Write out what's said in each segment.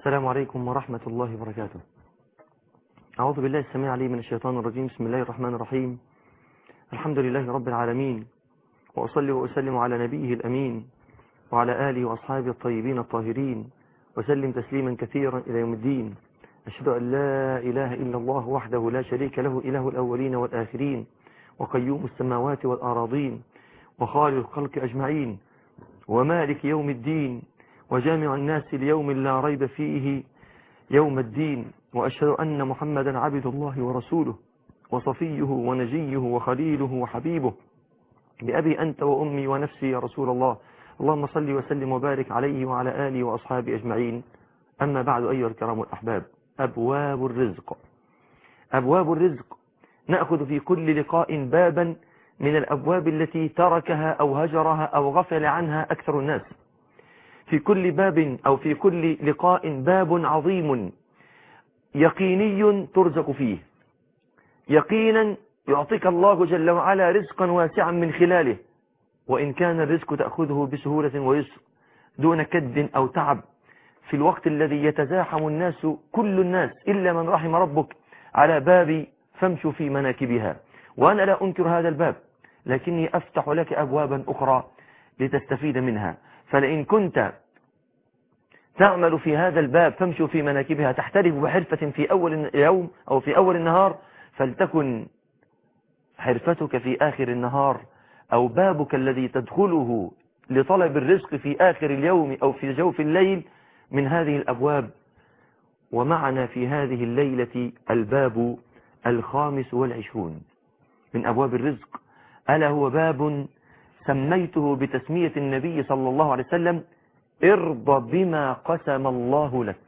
السلام عليكم ورحمة الله وبركاته أعوذ بالله السميع علي من الشيطان الرجيم بسم الله الرحمن الرحيم الحمد لله رب العالمين وأصلي وأسلم على نبيه الأمين وعلى آله وأصحابه الطيبين الطاهرين وسلم تسليما كثيرا إلى يوم الدين أشهد أن لا إله إلا الله وحده لا شريك له إله الأولين والآخرين وقيوم السماوات والأراضين وخالق الخلق أجمعين ومالك يوم الدين وجامع الناس ليوم لا ريب فيه يوم الدين وأشهد أن محمدا عبد الله ورسوله وصفيه ونجيه وخليله وحبيبه بأبي أنت وأمي ونفسي يا رسول الله اللهم صل وسلم وبارك عليه وعلى آله وأصحابه أجمعين أما بعد أيها الكرام الأحباب أبواب الرزق أبواب الرزق نأخذ في كل لقاء بابا من الأبواب التي تركها أو هجرها أو غفل عنها أكثر الناس في كل باب أو في كل لقاء باب عظيم يقيني ترزق فيه يقينا يعطيك الله جل وعلا رزقا واسعا من خلاله وإن كان الرزق تأخذه بسهولة ويسر دون كد أو تعب في الوقت الذي يتزاحم الناس كل الناس إلا من رحم ربك على باب فامشوا في مناكبها وأنا لا أنكر هذا الباب لكني أفتح لك أبوابا أخرى لتستفيد منها فلئن كنت تعمل في هذا الباب فامشوا في مناكبها تحترف بحرفة في أول اليوم أو في أول النهار فلتكن حرفتك في آخر النهار أو بابك الذي تدخله لطلب الرزق في آخر اليوم أو في جوف الليل من هذه الأبواب ومعنا في هذه الليلة الباب الخامس والعشرون من أبواب الرزق ألا هو باب سميته بتسمية النبي صلى الله عليه وسلم ارضى بما قسم الله لك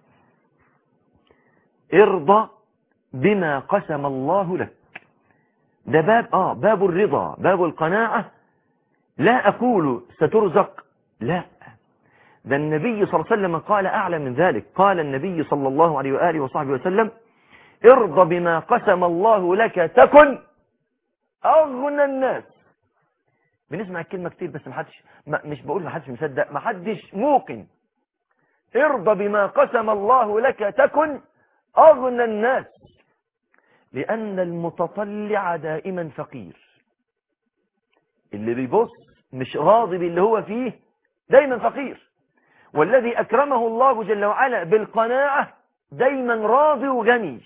ارضى بما قسم الله لك ده باب آه باب الرضا باب القناعة لا أقول سترزق لا ده النبي صلى الله عليه وسلم قال أعلى من ذلك قال النبي صلى الله عليه وآله وصحبه وسلم ارضى بما قسم الله لك تكن أغنى الناس بنسمع الكلمة كتير بس محدش ما مش بقول محدش مصدق محدش موقن ارضى بما قسم الله لك تكن أغنى الناس لأن المتطلع دائما فقير اللي بيبص مش راضي باللي هو فيه دايما فقير والذي أكرمه الله جل وعلا بالقناعة دايما راضي وغني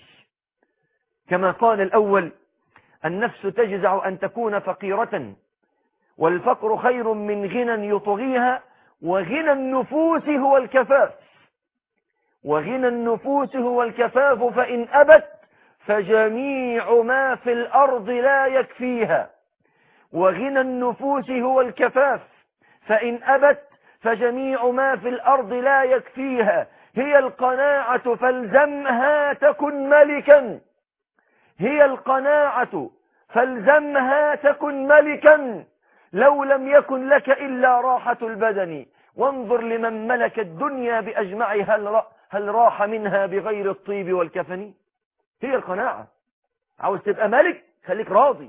كما قال الأول النفس تجزع أن تكون فقيرة والفقر خير من غنى يطغيها وغنى النفوس هو الكفاف وغنى النفوس هو الكفاف فإن أبت فجميع ما في الأرض لا يكفيها وغنى النفوس هو الكفاف فإن أبت فجميع ما في الأرض لا يكفيها هي القناعة فالزمها تكن ملكا هي القناعة فالزمها تكن ملكا لو لم يكن لك إلا راحة البدن وانظر لمن ملك الدنيا بأجمعها هل, هل راح منها بغير الطيب والكفن هي القناعة عاوز تبقى ملك خليك راضي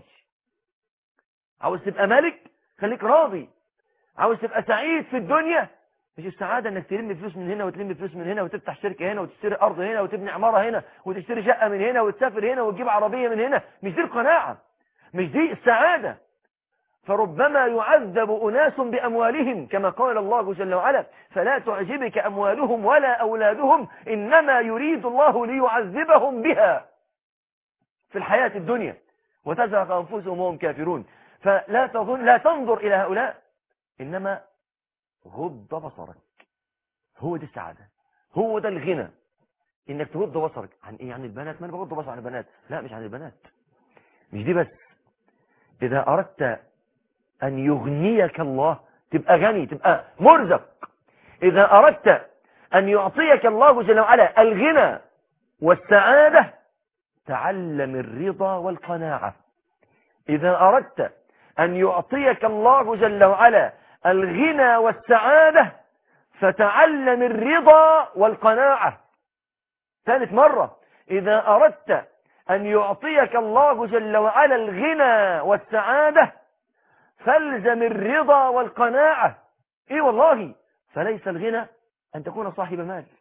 عاوز تبقى ملك خليك راضي عاوز تبقى سعيد في الدنيا مش السعادة انك تلم فلوس من هنا وتلم فلوس من هنا وتفتح شركة هنا وتشتري ارض هنا وتبني عمارة هنا وتشتري شقة من هنا وتسافر هنا وتجيب عربية من هنا مش دي القناعة مش دي السعادة فربما يعذب أناس بأموالهم كما قال الله جل وعلا فلا تعجبك أموالهم ولا أولادهم إنما يريد الله ليعذبهم بها في الحياة الدنيا وتزهق أنفسهم وهم كافرون فلا تظن لا تنظر إلى هؤلاء إنما غض بصرك هو دي السعادة هو ده الغنى إنك تغض بصرك عن إيه عن البنات ما أنا بغض بصر عن البنات لا مش عن البنات مش دي بس إذا أردت أن يغنيك الله تبقى غني تبقى مرزق إذا أردت أن يعطيك الله جل وعلا الغنى والسعادة تعلم الرضا والقناعة إذا أردت أن يعطيك الله جل وعلا الغنى والسعادة فتعلم الرضا والقناعة ثالث مرة إذا أردت أن يعطيك الله جل وعلا الغنى والسعادة فالزم الرضا والقناعة إيه والله فليس الغنى أن تكون صاحب مال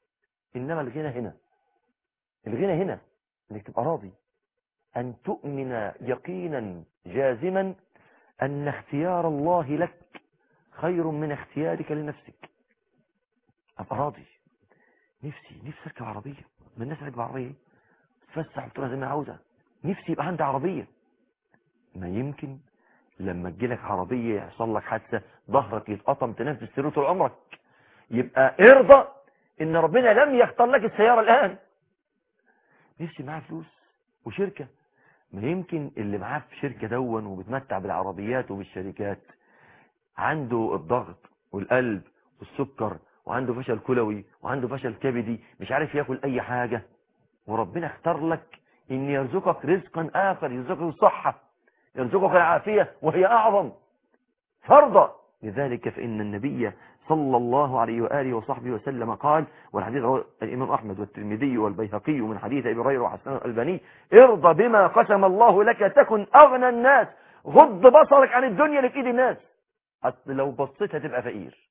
إنما الغنى هنا الغنى هنا انك تبقى راضي أن تؤمن يقينا جازما أن اختيار الله لك خير من اختيارك لنفسك أبقى راضي نفسي نفسي أركب عربية من الناس راكبة عربية تفسح بطولة زي ما عاوزة نفسي يبقى عندي عربية ما يمكن لما تجيلك عربية يحصل لك حادثة ظهرك يتقطم تنام في السرير طول عمرك يبقى ارضى ان ربنا لم يختار لك السيارة الان نفسي معاه فلوس وشركة ما يمكن اللي معاه في شركة دون وبتمتع بالعربيات وبالشركات عنده الضغط والقلب والسكر وعنده فشل كلوي وعنده فشل كبدي مش عارف ياكل اي حاجة وربنا اختار لك ان يرزقك رزقا اخر يرزقك الصحة يرزقك العافية وهي اعظم فرضا لذلك فان النبي صلى الله عليه وآله وصحبه وسلم قال والحديث رواه الإمام أحمد والترمذي والبيهقي من حديث أبي هريرة وحسن الألباني ارضى بما قسم الله لك تكن أغنى الناس غض بصرك عن الدنيا اللي في إيد الناس أصل لو بصيت هتبقى فقير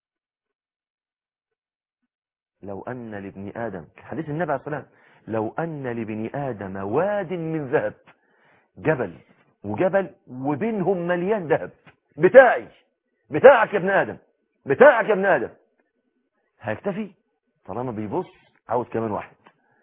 لو أن لابن آدم حديث النبي عليه الصلاة والسلام لو أن لابن آدم واد من ذهب جبل وجبل وبينهم مليان ذهب بتاعي بتاعك يا ابن آدم بتاعك يا ابن آدم هيكتفي طالما بيبص عاوز كمان واحد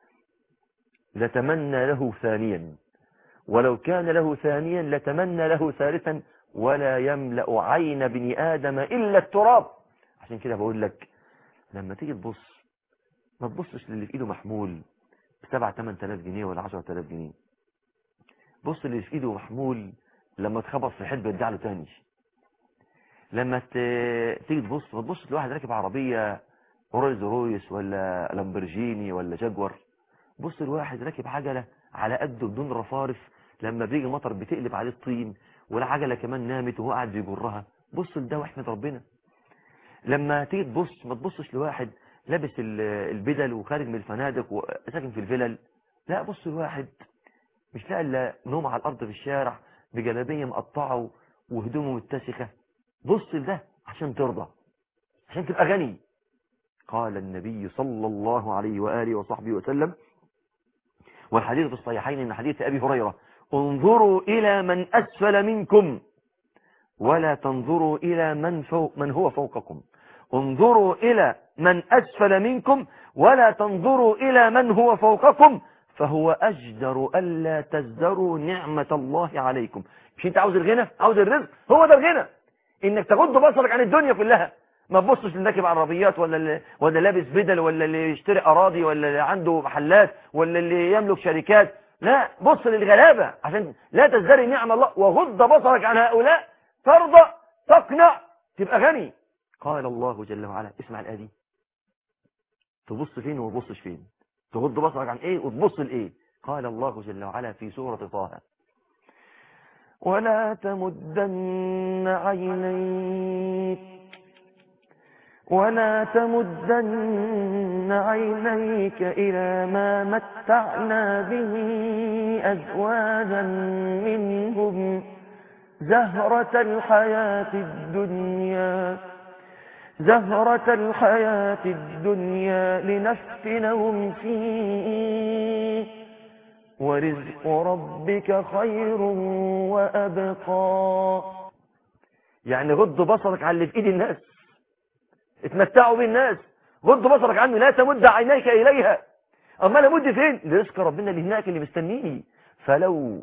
لتمنى له ثانيا ولو كان له ثانيا لتمنى له ثالثا ولا يملأ عين بني آدم إلا التراب عشان كده بقول لك لما تيجي تبص ما تبصش للي في ايده محمول بسبع تمن تلاف جنيه ولا عشر تلاف جنيه بص اللي في ايده محمول لما تخبط في حد بيرجع له تاني لما تيجي تبص ما تبصش لواحد راكب عربية رولز رويس ولا لامبرجيني ولا جاكور بص لواحد راكب عجلة على قده بدون رفارف لما بيجي مطر بتقلب عليه الطين والعجلة كمان نامت وهو قاعد بيجرها بص لده واحمد ربنا لما تيجي تبص ما تبصش لواحد لابس البدل وخارج من الفنادق وساكن في الفلل لا بص لواحد مش لاقي الا نوم على الارض في الشارع بجلابيه مقطعه وهدومه متسخه بص لده عشان ترضى عشان تبقى غني قال النبي صلى الله عليه وآله وصحبه وسلم والحديث في الصحيحين من حديث أبي هريرة انظروا إلى من أسفل منكم ولا تنظروا إلى من, فوق من هو فوقكم انظروا إلى من أسفل منكم ولا تنظروا إلى من هو فوقكم فهو أجدر ألا تزدروا نعمة الله عليكم مش انت عاوز الغنى عاوز الرزق هو ده الغنى انك تغض بصرك عن الدنيا كلها ما تبصش اللي راكب عربيات ولا اللي ولا لابس بدل ولا اللي يشتري اراضي ولا اللي عنده محلات ولا اللي يملك شركات لا بص للغلابه عشان لا تزدري نعم الله وغض بصرك عن هؤلاء ترضى تقنع تبقى غني قال الله جل وعلا اسمع الايه دي تبص فين وما تبصش فين تغض بصرك عن ايه وتبص لايه قال الله جل وعلا في سوره طه ولا تمدن عينيك ولا تمدن عينيك إلى ما متعنا به أزواجا منهم زهرة الحياة الدنيا زهرة الحياة الدنيا لنفتنهم فيه ورزق ربك خير وأبقى يعني غض بصرك عن اللي في ايد الناس اتمتعوا بالناس غض بصرك عنه لا تمد عينيك إليها أما أنا مد فين لرزق ربنا اللي هناك اللي مستنيني فلو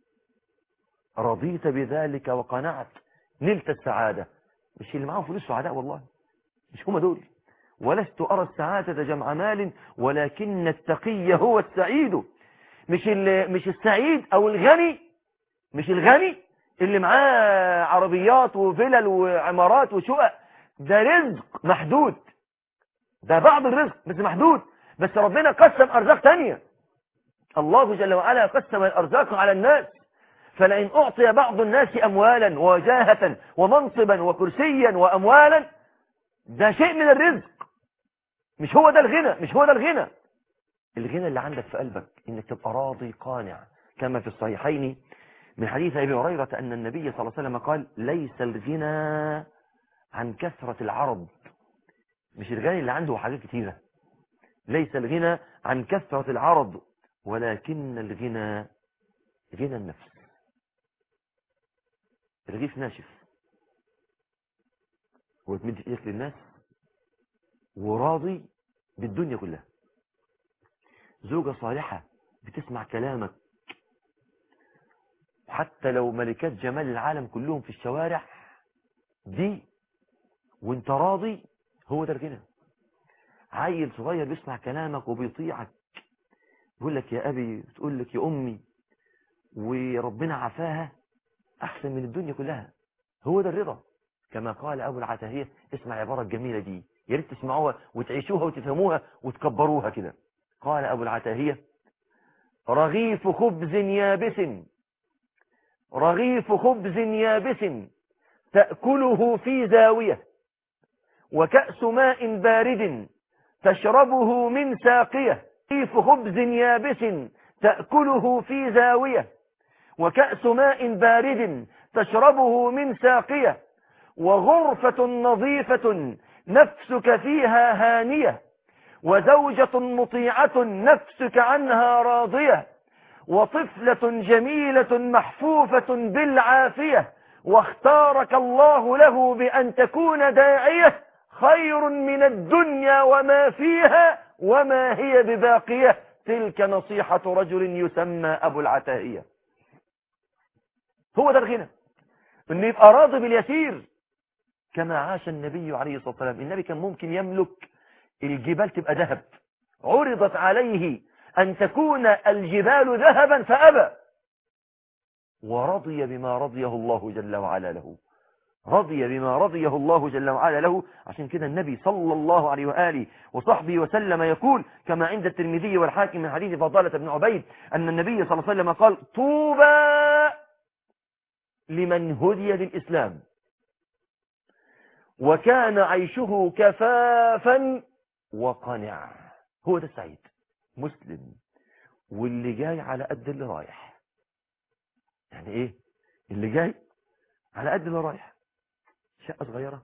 رضيت بذلك وقنعت نلت السعادة مش اللي معاهم فلوس سعداء والله مش هم دول ولست أرى السعادة جمع مال ولكن التقي هو السعيد مش مش السعيد او الغني مش الغني اللي معاه عربيات وفلل وعمارات وشقق ده رزق محدود ده بعض الرزق بس محدود بس ربنا قسم ارزاق تانية الله جل وعلا قسم الارزاق على الناس فلئن اعطي بعض الناس اموالا وجاهة ومنصبا وكرسيا واموالا ده شيء من الرزق مش هو ده الغنى مش هو ده الغنى الغنى اللي عندك في قلبك انك تبقى راضي قانع كما في الصحيحين من حديث ابي هريره ان النبي صلى الله عليه وسلم قال ليس الغنى عن كثره العرض مش الغني اللي عنده حاجات كتيره ليس الغنى عن كثرة العرض ولكن الغنى غنى النفس رغيف ناشف وتمد ايدك للناس وراضي بالدنيا كلها زوجة صالحة بتسمع كلامك حتى لو ملكات جمال العالم كلهم في الشوارع دي وانت راضي هو ده الغنى عيل صغير بيسمع كلامك وبيطيعك يقول لك يا ابي تقول لك يا امي وربنا عفاها احسن من الدنيا كلها هو ده الرضا كما قال ابو العتاهيه اسمع العباره الجميله دي يا ريت تسمعوها وتعيشوها وتفهموها وتكبروها كده قال ابو العتاهيه رغيف خبز يابس رغيف خبز يابس تأكله في زاوية وكأس ماء بارد تشربه من ساقية رغيف خبز يابس تأكله في زاوية وكأس ماء بارد تشربه من ساقية وغرفة نظيفة نفسك فيها هانية وزوجة مطيعة نفسك عنها راضية وطفلة جميلة محفوفة بالعافية واختارك الله له بأن تكون داعية خير من الدنيا وما فيها وما هي بباقية تلك نصيحة رجل يسمى أبو العتاهية هو ده الغنى انه يبقى راضي باليسير كما عاش النبي عليه الصلاة والسلام النبي كان ممكن يملك الجبال تبقى ذهب عرضت عليه أن تكون الجبال ذهبا فأبى ورضي بما رضيه الله جل وعلا له رضي بما رضيه الله جل وعلا له عشان كده النبي صلى الله عليه وآله وصحبه وسلم يقول كما عند الترمذي والحاكم من حديث فضالة بن عبيد أن النبي صلى الله عليه وسلم قال طوبى لمن هدي للإسلام وكان عيشه كفافا وقنع هو ده السعيد مسلم واللي جاي على قد اللي رايح يعني ايه اللي جاي على قد اللي رايح شقة صغيرة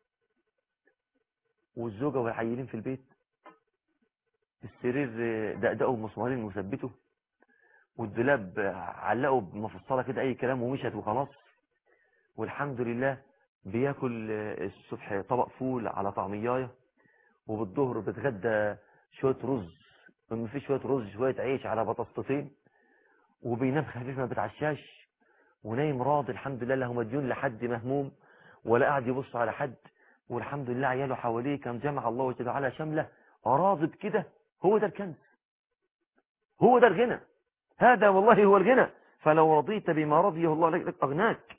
والزوجة والعيلين في البيت السرير دقدقه بمسمارين وثبته والدولاب علقه بمفصلة كده اي كلام ومشت وخلاص والحمد لله بياكل الصبح طبق فول على طعميايه وبالظهر بتغدى شوية رز ما فيش شوية رز شوية عيش على بطاطستين وبينام خفيف ما بتعشاش ونايم راضي الحمد لله له مديون لحد مهموم ولا قاعد يبص على حد والحمد لله عياله حواليه كان جمع الله جل وعلا شمله راضي بكده هو ده الكنز هو ده الغنى هذا والله هو الغنى فلو رضيت بما رضيه الله لك أغناك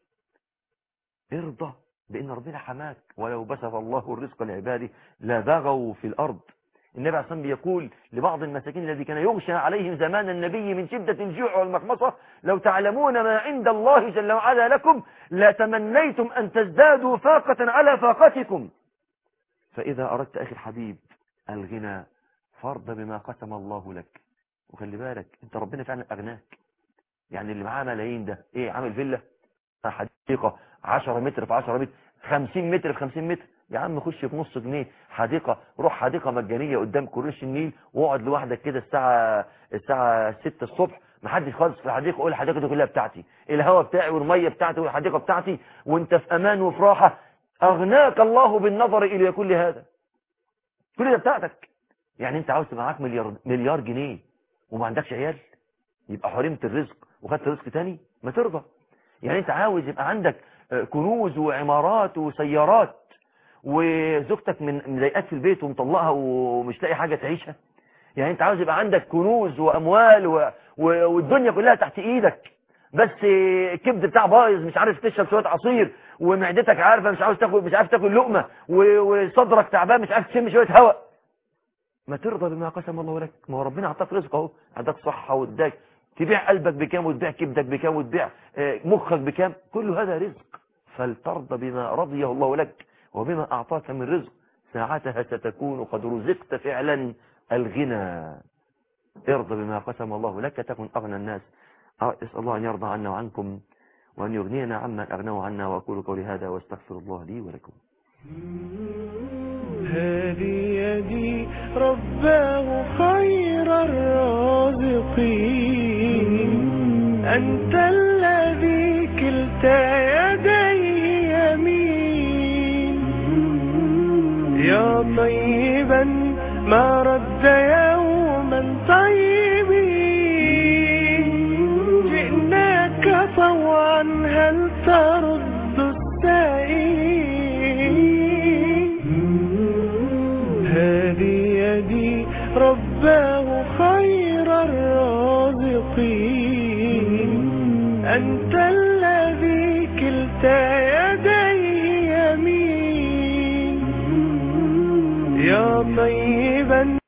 ارضى بأن ربنا حماك ولو بسط الله الرزق لعباده لا بغوا في الأرض النبي عليه الصلاة يقول لبعض المساكين الذي كان يغشى عليهم زمان النبي من شدة الجوع والمخمصة لو تعلمون ما عند الله جل وعلا لكم لتمنيتم أن تزدادوا فاقة على فاقتكم فإذا أردت أخي الحبيب الغنى فرض بما قسم الله لك وخلي بالك انت ربنا فعلا أغناك يعني اللي معاه ملايين ده ايه عامل فيلا حديقة 10 متر في 10 متر 50 متر في 50 متر يا عم خش بنص جنيه حديقة روح حديقة مجانية قدام كورنيش النيل واقعد لوحدك كده الساعة الساعة 6 الصبح ما حدش خالص في الحديقة قول الحديقة دي كلها بتاعتي الهواء بتاعي والمية بتاعتي والحديقة بتاعتي وانت في امان وفي راحة اغناك الله بالنظر الى كل هذا كل ده بتاعتك يعني انت عاوز تبقى معاك مليار مليار جنيه وما عندكش عيال يبقى حرمت الرزق وخدت رزق تاني ما ترضى يعني انت عاوز يبقى عندك كنوز وعمارات وسيارات وزوجتك من مضايقات في البيت ومطلقها ومش لاقي حاجة تعيشها يعني انت عاوز يبقى عندك كنوز واموال و... و... والدنيا كلها تحت ايدك بس الكبد بتاع بايظ مش عارف تشرب شويه عصير ومعدتك عارفه مش عاوز تاكل مش عارف تاكل لقمه و... وصدرك تعبان مش عارف تشم شويه هواء ما ترضى بما قسم الله لك ما هو ربنا اعطاك رزق اهو عندك صحه واداك تبيع قلبك بكام وتبيع كبدك بكام وتبيع مخك بكام كل هذا رزق فلترضى بما رضيه الله لك وبما أعطاك من رزق ساعتها ستكون قد رزقت فعلا الغنى ارضى بما قسم الله لك تكن أغنى الناس اسأل الله أن يرضى عنا وعنكم وأن يغنينا عمن أغنوا عنا وأقول قولي هذا واستغفر الله لي ولكم هذه يدي رباه خير الرازقين أنت الذي كلتا يديه يمين يا طيبا ما رد يوما طيبين جئناك طوعا هل ترد السائلين هذه يدي رباه خير الرازقين أنت الذي كلتا يديه يمين يا طيبا